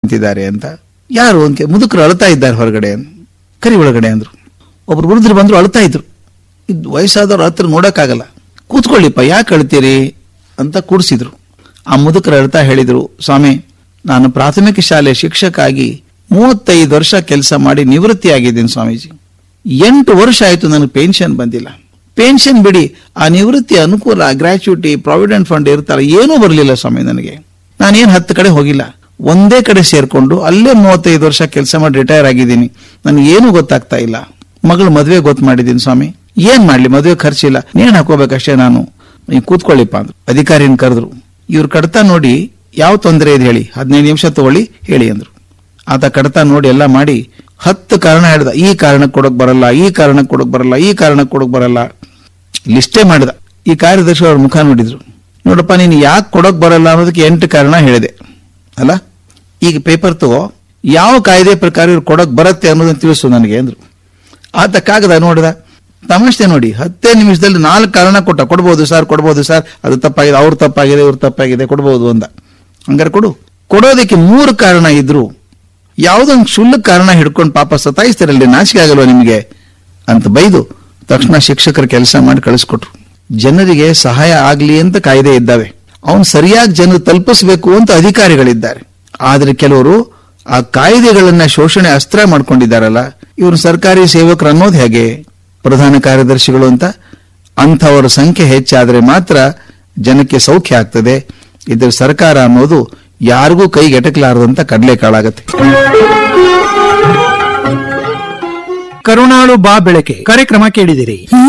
ಕುಂತಿದ್ದಾರೆ ಅಂತ ಯಾರು ಅಂತ ಮುದುಕರು ಅಳ್ತಾ ಇದ್ದಾರೆ ಹೊರಗಡೆ ಕರಿ ಒಳಗಡೆ ಅಂದ್ರು ಒಬ್ರು ವೃದ್ಧರು ಬಂದ್ರು ಅಳ್ತಾ ಇದ್ರು ಇದು ವಯಸ್ಸಾದವ್ರು ಹತ್ರ ನೋಡಕ್ಕಾಗಲ್ಲ ಕೂತ್ಕೊಳ್ಳಿಪ್ಪ ಯಾಕೆ ಅಳ್ತೀರಿ ಅಂತ ಕೂಡಿಸಿದ್ರು ಆ ಮುದುಕರು ಅಳ್ತಾ ಹೇಳಿದ್ರು ಸ್ವಾಮಿ ನಾನು ಪ್ರಾಥಮಿಕ ಶಾಲೆ ಶಿಕ್ಷಕ ಆಗಿ ಮೂವತ್ತೈದು ವರ್ಷ ಕೆಲಸ ಮಾಡಿ ನಿವೃತ್ತಿ ಆಗಿದ್ದೀನಿ ಸ್ವಾಮೀಜಿ ಎಂಟು ವರ್ಷ ಆಯ್ತು ನನಗೆ ಪೆನ್ಷನ್ ಬಂದಿಲ್ಲ ಪೆನ್ಷನ್ ಬಿಡಿ ಆ ನಿವೃತ್ತಿ ಅನುಕೂಲ ಗ್ರಾಚ್ಯುಟಿ ಪ್ರಾವಿಡೆಂಟ್ ಫಂಡ್ ಇರ್ತಾರೆ ಏನೂ ಬರಲಿಲ್ಲ ಸ್ವಾಮಿ ನನಗೆ ನಾನೇನು ಹತ್ತು ಕಡೆ ಹೋಗಿಲ್ಲ ಒಂದೇ ಕಡೆ ಸೇರ್ಕೊಂಡು ಅಲ್ಲೇ ಮೂವತ್ತೈದು ವರ್ಷ ಕೆಲಸ ಮಾಡಿ ರಿಟೈರ್ ಆಗಿದ್ದೀನಿ ನನಗೆ ಏನು ಗೊತ್ತಾಗ್ತಾ ಇಲ್ಲ ಮಗಳು ಮದುವೆ ಗೊತ್ತು ಮಾಡಿದ್ದೀನಿ ಸ್ವಾಮಿ ಏನ್ ಮಾಡ್ಲಿ ಮದುವೆ ಖರ್ಚಿಲ್ಲ ನೇಣು ಹಾಕೋಬೇಕಷ್ಟೇ ನಾನು ನೀವು ಕೂತ್ಕೊಳ್ಳಿಪ್ಪ ಅಂದ್ರು ಅಧಿಕಾರಿನ ಕರೆದ್ರು ಇವ್ರ ಕಡತ ನೋಡಿ ಯಾವ ತೊಂದರೆ ಇದೆ ಹೇಳಿ ಹದಿನೈದು ನಿಮಿಷ ತಗೊಳ್ಳಿ ಹೇಳಿ ಅಂದ್ರು ಆತ ಕಡತ ನೋಡಿ ಎಲ್ಲ ಮಾಡಿ ಹತ್ತು ಕಾರಣ ಹೇಳ್ದ ಈ ಕಾರಣಕ್ಕೆ ಕೊಡಕ್ ಬರಲ್ಲ ಈ ಕಾರಣಕ್ಕೆ ಕೊಡಕ್ ಬರಲ್ಲ ಈ ಕಾರಣಕ್ಕೆ ಕೊಡಕ್ ಬರಲ್ಲ ಲಿಸ್ಟೇ ಮಾಡಿದ ಈ ಕಾರ್ಯದರ್ಶಿ ಅವ್ರ ಮುಖ ನೋಡಿದ್ರು ನೋಡಪ್ಪ ನೀನು ಯಾಕೆ ಕೊಡಕ್ ಬರಲ್ಲ ಅನ್ನೋದಕ್ಕೆ ಎಂಟು ಕಾರಣ ಹೇಳಿದೆ ಅಲ್ಲ ಈಗ ಪೇಪರ್ ತಗೋ ಯಾವ ಕಾಯ್ದೆ ಪ್ರಕಾರ ಇವ್ರು ಕೊಡಕ್ ಬರುತ್ತೆ ಅನ್ನೋದನ್ನ ತಿಳಿಸು ನನಗೆ ಅಂದ್ರು ಆತ ಕಾಗದ ನೋಡಿದ ತಮಾಷೆ ನೋಡಿ ಹತ್ತೇ ನಿಮಿಷದಲ್ಲಿ ನಾಲ್ಕು ಕಾರಣ ಕೊಟ್ಟ ಕೊಡ್ಬೋದು ಸರ್ ಕೊಡ್ಬೋದು ಸರ್ ಅದು ತಪ್ಪಾಗಿದೆ ಅವ್ರ ತಪ್ಪಾಗಿದೆ ಇವ್ರ ತಪ್ಪಾಗಿದೆ ಕೊಡ್ಬೋದು ಅಂದ ಹಂಗಾರೆ ಕೊಡು ಕೊಡೋದಕ್ಕೆ ಮೂರು ಕಾರಣ ಇದ್ರು ಯಾವುದೊಂದು ಕ್ಷುಲ್ಲಕ ಕಾರಣ ಹಿಡ್ಕೊಂಡು ಪಾಪ ಸತಾಯಿಸ್ತಾರಲ್ಲಿ ನಾಚಿಕೆ ಆಗಲ್ವಾ ನಿಮಗೆ ಅಂತ ಬೈದು ತಕ್ಷಣ ಶಿಕ್ಷಕರು ಕೆಲಸ ಮಾಡಿ ಕಳಿಸ್ಕೊಟ್ರು ಜನರಿಗೆ ಸಹಾಯ ಆಗ್ಲಿ ಅಂತ ಕಾಯ್ದೆ ಇದ್ದಾವೆ ಅವನು ಸರಿಯಾಗಿ ಜನ ತಲುಪಿಸ್ಬೇಕು ಅಂತ ಅಧಿಕಾರಿಗಳಿದ್ದಾರೆ ಆದ್ರೆ ಕೆಲವರು ಆ ಕಾಯ್ದೆಗಳನ್ನ ಶೋಷಣೆ ಅಸ್ತ್ರ ಮಾಡ್ಕೊಂಡಿದ್ದಾರಲ್ಲ ಇವರು ಸರ್ಕಾರಿ ಸೇವಕರು ಅನ್ನೋದು ಹೇಗೆ ಪ್ರಧಾನ ಕಾರ್ಯದರ್ಶಿಗಳು ಅಂತ ಅಂಥವರ ಸಂಖ್ಯೆ ಹೆಚ್ಚಾದ್ರೆ ಮಾತ್ರ ಜನಕ್ಕೆ ಸೌಖ್ಯ ಆಗ್ತದೆ ಇದ್ರ ಸರ್ಕಾರ ಅನ್ನೋದು ಯಾರಿಗೂ ಕೈಗೆಟಕಲಾರದಂತ ಕಡಲೆಕಾಳಾಗತ್ತೆ ಕರುಣಾಳು ಬಾ ಬೆಳಕೆ ಕಾರ್ಯಕ್ರಮ ಕೇಳಿದಿರಿ